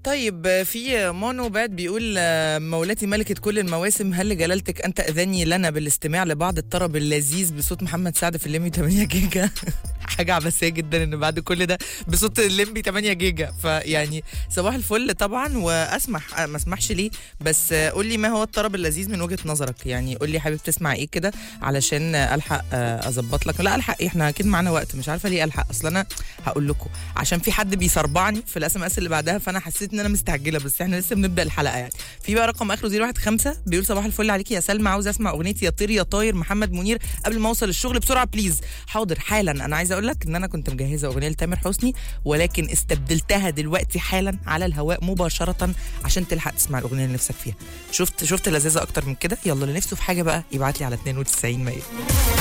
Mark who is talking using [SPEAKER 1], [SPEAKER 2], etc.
[SPEAKER 1] طيب في مونو باد بيقول آه، مولاتي ملكة كل المواسم هل لجلالتك أن تأذني لنا بالاستماع لبعض الطرب اللذيذ بصوت محمد سعد في الليمبي 8 جيجا حاجة عبثية جدا إن بعد كل ده بصوت الليمبي 8 جيجا فيعني صباح الفل طبعا وأسمح آه، ما أسمحش ليه بس آه، قول لي ما هو الطرب اللذيذ من وجهة نظرك يعني قول لي حابب تسمع إيه كده علشان آه، ألحق آه، أظبط لك لا ألحق إيه إحنا أكيد معانا وقت مش عارفة ليه ألحق أصل أنا هقول لكم عشان في حد بيصربعني في الاس ام اس اللي بعدها فانا حسيت ان انا مستعجله بس احنا لسه بنبدا الحلقه يعني في بقى رقم اخره 015 بيقول صباح الفل عليكي يا سلمى عاوز اسمع اغنيه يا طير يا طاير محمد منير قبل ما اوصل الشغل بسرعه بليز حاضر حالا انا عايزه اقول لك ان انا كنت مجهزه اغنيه لتامر حسني ولكن استبدلتها دلوقتي حالا على الهواء مباشره عشان تلحق تسمع الاغنيه اللي نفسك فيها شفت شفت لذاذه اكتر من كده يلا اللي نفسه في حاجه بقى يبعت لي على 92 100